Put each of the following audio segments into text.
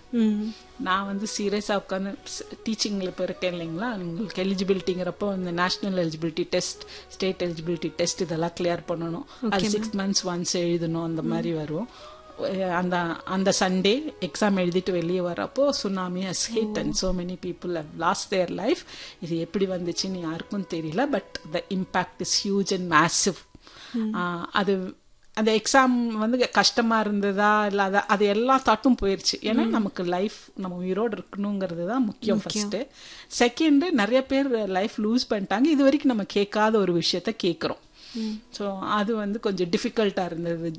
ம் நான் வந்து சீரியஸாக உட்காந்து டீச்சிங்கில் இப்போ இருக்கேன் இல்லைங்களா உங்களுக்கு எலிஜிபிலிட்டிங்கிறப்போ இந்த national eligibility test state eligibility test இதெல்லாம் கிளியர் பண்ணணும் அது சிக்ஸ் மந்த்ஸ் ஒன்ஸ் எழுதணும் அந்த மாதிரி வரும் அஹ் அந்த அந்த சண்டே எக்ஸாம் எழுதிட்டு வெளியே வரப்போ tsunami has hit and so many people have lost their life இது எப்படி வந்துச்சுன்னு யாருக்கும் தெரியல but the impact is huge and massive அது அந்த எக்ஸாம் வந்து கஷ்டமா இருந்ததா இல்ல அத அது எல்லா தாட்டும் போயிருச்சு ஏன்னா நமக்கு லைஃப் நம்ம உயிரோடு இருக்கணுங்கிறது தான் முக்கியம் ஃபர்ஸ்ட் செகண்ட் நிறைய பேர் லைஃப் லூஸ் பண்ணிட்டாங்க இது வரைக்கும் நம்ம கேட்காத ஒரு விஷயத்த கேட்குறோம் ஸோ அது வந்து கொஞ்சம் டிஃபிகல்ட்டா இருந்தது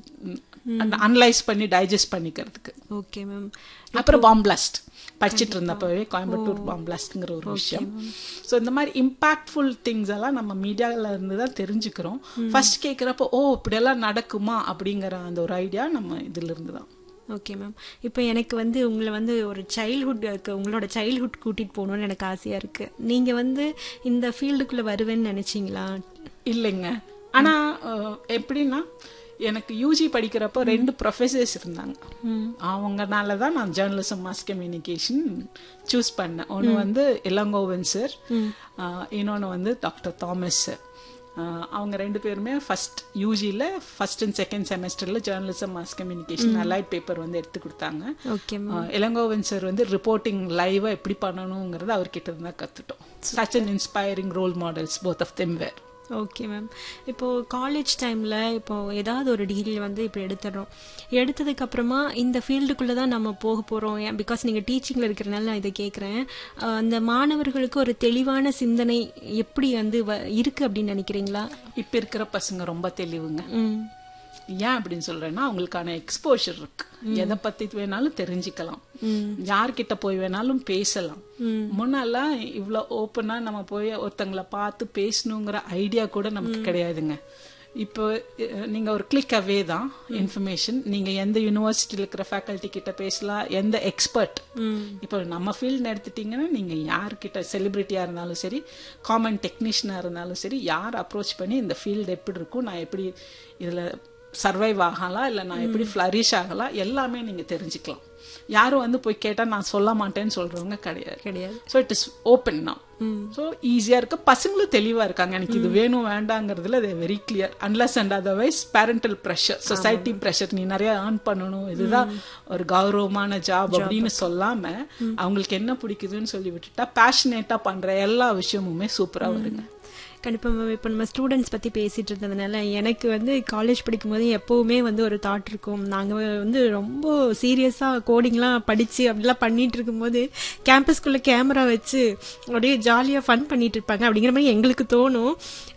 அனலைஸ் பண்ணி டைஜஸ்ட் பண்ணிக்கிறதுக்கு ஓகே மேம் அப்புறம் பாம் பிளாஸ்ட் படிச்சிட்டு இருந்தப்பவே கோயம்புத்தூர் பாம் பிளாஸ்ட்ங்கிற ஒரு விஷயம் ஸோ இந்த மாதிரி இம்பாக்ட்ஃபுல் திங்ஸ் எல்லாம் நம்ம மீடியாவில் இருந்து தான் தெரிஞ்சுக்கிறோம் ஃபர்ஸ்ட் கேட்குறப்போ ஓ இப்படியெல்லாம் நடக்குமா அப்படிங்கிற அந்த ஒரு ஐடியா நம்ம இதுல இருந்து தான் ஓகே மேம் இப்போ எனக்கு வந்து உங்களை வந்து ஒரு சைல்ட்ஹுட் இருக்கு உங்களோட சைல்ட்ஹுட் கூட்டிட்டு போகணும்னு எனக்கு ஆசையா இருக்கு நீங்க வந்து இந்த ஃபீல்டுக்குள்ள வருவேன்னு நினைச்சீங்களா இல்லைங்க ஆனா அஹ், எப்படின்னா எனக்கு யூஜி படிக்கிறப்போ ரெண்டு ப்ரொஃபசர்ஸ் இருந்தாங்க அவங்கனால தான் நான் ஜேர்னலிசம் மாஸ் கம்யூனிகேஷன் சூஸ் பண்ணேன் ஒன்று வந்து இளங்கோவன் சார் இன்னொன்று வந்து டாக்டர் தாமஸ் சார் அவங்க ரெண்டு பேருமே ஃபர்ஸ்ட் யூஜியில் ஃபர்ஸ்ட் அண்ட் செகண்ட் செமஸ்டரில் journalism mass communication allied paper வந்து எடுத்து கொடுத்தாங்க ஓகே ஆஹ் இளங்கோவன் சார் வந்து ரிப்போர்ட்டிங் லைவா எப்படி பண்ணணுங்கிறத அவர்கிட்ட இருந்தா கத்துட்டோம் such an inspiring role models both of them were okay ma'am இப்போ காலேஜ் டைம்ல இப்போ ஏதாவது ஒரு டிகிரி வந்து இப்போ எடுத்துடுறோம் எடுத்ததுக்கு அப்புறமா இந்த ஃபீல்டுக்குள்ள தான் நம்ம போக போறோம் ஏன் பிகாஸ் நீங்க டீச்சிங்ல இருக்கிறனால நான் இதை கேட்குறேன் அந்த மாணவர்களுக்கு ஒரு தெளிவான சிந்தனை எப்படி வந்து வ- இருக்கு அப்படின்னு நினைக்கிறீங்களா இப்ப இருக்கிற பசங்க ரொம்ப தெளிவுங்க ம் ஏன் அப்படின்னு சொல்றேன்னா அவங்களுக்கான எக்ஸ்போஷர் இருக்கு எதை பத்தி வேணாலும் தெரிஞ்சுக்கலாம் யார்கிட்ட போய் வேணாலும் பேசலாம் முன்னெல்லாம் இவ்ளோ ஓப்பனா நம்ம போய் ஒருத்தங்களை பார்த்து பேசணுங்கிற ஐடியா கூட நமக்கு கிடையாதுங்க இப்போ அஹ், நீங்க ஒரு கிளிக் அவே தான் இன்ஃபர்மேஷன் நீங்க எந்த யூனிவர்சிட்டியில் இருக்கிற ஃபேக்கல்ட்டி கிட்ட பேசலாம் எந்த எக்ஸ்பர்ட் இப்போ நம்ம ஃபீல்டு எடுத்துட்டீங்கன்னா நீங்க யார்கிட்ட செலிபிரிட்டியா இருந்தாலும் சரி காமன் டெக்னீஷியனா இருந்தாலும் சரி யார் அப்ரோச் பண்ணி இந்த ஃபீல்டு எப்படி இருக்கும் நான் எப்படி இதுல சர்வைவ் ஆகலாம் இல்ல நான் எப்படி ஃப்ளரிஷ் ஆகலாம் எல்லாமே நீங்க தெரிஞ்சுக்கலாம் யாரும் வந்து போய் கேட்டா நான் சொல்ல மாட்டேன்னு சொல்றவங்க கிடையாது கிடையாது so it is open now so ஈஸியா இருக்கு பசங்களும் தெளிவா இருக்காங்க எனக்கு இது வேணும் வேண்டாங்கிறதுல அது very clear unless and otherwise parental pressure society pressure நீ நிறைய ஏர்ன் பண்ணணும் இதுதான் ஒரு கௌரவமான ஜாப் அப்படின்னு சொல்லாம அவங்களுக்கு என்ன பிடிக்குதுன்னு சொல்லி விட்டுட்டா பேஷனேட்டா பண்ற எல்லா விஷயமுமே சூப்பரா வருங்க கண்டிப்பாக மேம் இப்போ நம்ம ஸ்டூடெண்ட்ஸ் பற்றி பேசிட்டு இருந்ததுனால எனக்கு வந்து காலேஜ் படிக்கும்போது எப்போவுமே வந்து ஒரு தாட் இருக்கும் நாங்கள் வந்து ரொம்ப சீரியஸாக கோடிங்லாம் படித்து அப்படிலாம் பண்ணிட்டு இருக்கும்போது கேம்பஸ்குள்ளே கேமரா வச்சு அப்படியே ஜாலியாக ஃபன் பண்ணிட்டு இருப்பாங்க அப்படிங்கிற மாதிரி எங்களுக்கு தோணும்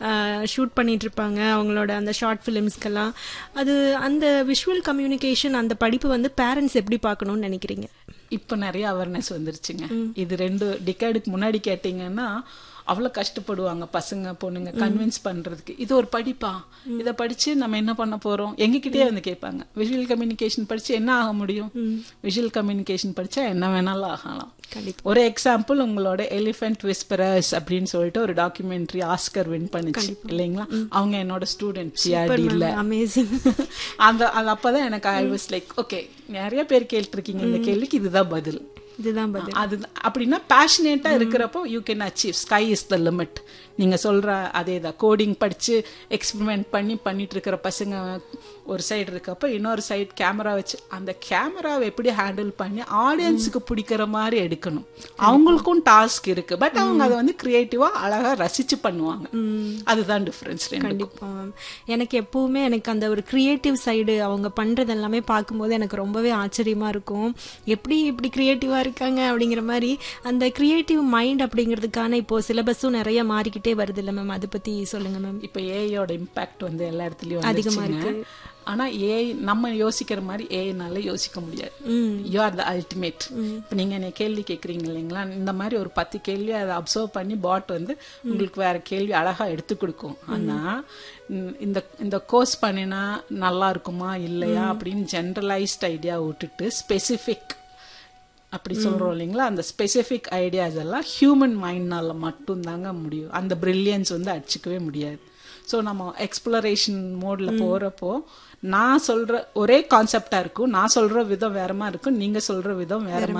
ஷூட் பண்ணிட்டு இருப்பாங்க அவங்களோட அந்த ஷார்ட் ஃபிலிம்ஸ்க்கெல்லாம் அது அந்த விஷுவல் கம்யூனிகேஷன் அந்த படிப்பு வந்து பேரண்ட்ஸ் எப்படி பார்க்கணும்னு நினைக்கிறீங்க இப்ப நிறைய அவேர்னஸ் வந்துருச்சுங்க இது ரெண்டு டிகேடுக்கு முன்னாடி கேட்டீங்கன்னா அவ்வளவு கஷ்டப்படுவாங்க பசங்க பொண்ணுங்க கன்வின்ஸ் பண்றதுக்கு இது ஒரு படிப்பா இத படிச்சு நம்ம என்ன பண்ண போறோம் எங்ககிட்டயே வந்து கேட்பாங்க விஷுவல் கம்யூனிகேஷன் படிச்சு என்ன ஆக முடியும் விஷுவல் கம்யூனிகேஷன் படிச்சா என்ன வேணாலும் ஆகலாம் கண்டிப்பா. ஒரு எக்ஸாம்பிள் உங்களோட எலிஃபென்ட் விஸ்பரர்ஸ் அப்படின்னு சொல்லிட்டு ஒரு டாக்குமெண்ட்ரி ஆஸ்கர் வின் பண்ணுச்சு இல்லைங்களா அவங்க என்னோட ஸ்டூடெண்ட் சிஆர்டி இல்ல அமேசிங் அந்த அது அப்பதான் எனக்கு ஐ வாஸ் லைக் ஓகே நிறைய பேர் கேட்டிருக்கீங்க இந்த கேள்விக்கு இதுதான் பதில் இதுதான் பதில் அது அப்படின்னா பேஷனேட்டா இருக்கிறப்போ you can achieve sky is the limit நீங்க சொல்ற அதே தான் கோடிங் படிச்சு எக்ஸ்பெரிமெண்ட் பண்ணி பண்ணிட்டு இருக்கிற பசங்க ஒரு சைடு இருக்கப்போ இன்னொரு சைடு கேமரா வச்சு அந்த கேமராவை எப்படி ஹேண்டில் பண்ணி ஆடியன்ஸுக்கு பிடிக்கிற மாதிரி எடுக்கணும் அவங்களுக்கும் டாஸ்க் இருக்கு பட் அவங்க அதை வந்து கிரியேட்டிவா அழகா ரசிச்சு பண்ணுவாங்க அதுதான் டிஃபரன்ஸ் ரெண்டு கண்டிப்பா மேம் எனக்கு எப்பவுமே எனக்கு அந்த ஒரு கிரியேட்டிவ் சைடு அவங்க பண்றது எல்லாமே பார்க்கும்போது எனக்கு ரொம்பவே ஆச்சரியமா இருக்கும் எப்படி இப்படி கிரியேட்டிவா இருக்காங்க அப்படிங்கிற மாதிரி அந்த கிரியேட்டிவ் மைண்ட் அப்படிங்கிறதுக்கான இப்போ சிலபஸும் நிறைய மாறிக்கிட்டே வருது இல்ல மேம் அதை பத்தி சொல்லுங்க மேம் இப்ப ஏஐயோட இம்பாக்ட் வந்து எல்லா இடத்துலயும் அதிகமா வந்துருச்சுங்க ஆனா ஏஐ நம்ம யோசிக்கிற மாதிரி ஏஐனால யோசிக்க முடியாது யூ ஆர் த அல்டிமேட் இப்ப நீங்க என்ன கேள்வி கேக்குறீங்க இல்லைங்களா இந்த மாதிரி ஒரு பத்து கேள்வி அதை அப்சர்வ் பண்ணி பாட் வந்து உங்களுக்கு வேற கேள்வி அழகா எடுத்து கொடுக்கும் ஆனா ம், இந்த இந்த கோர்ஸ் பண்ணினா நல்லா இருக்குமா இல்லையா அப்படின்னு ஜென்ரலைஸ்ட் ஐடியா விட்டுட்டு ஸ்பெசிபிக் அப்படி சொல்றோம் இல்லைங்களா அந்த ஸ்பெசிபிக் ஐடியாஸ் எல்லாம் ஹியூமன் மைண்ட்னால மட்டும்தாங்க முடியும் அந்த பிரில்லியன்ஸ் வந்து அடிச்சுக்கவே முடியாது ஸோ நம்ம எக்ஸ்ப்ளரேஷன் மோட்ல போறப்போ நான் சொல்ற ஒரே கான்செப்டா இருக்கும் நான் சொல்ற விதம் வேறமா இருக்கும் நீங்க சொல்ற விதம் வேற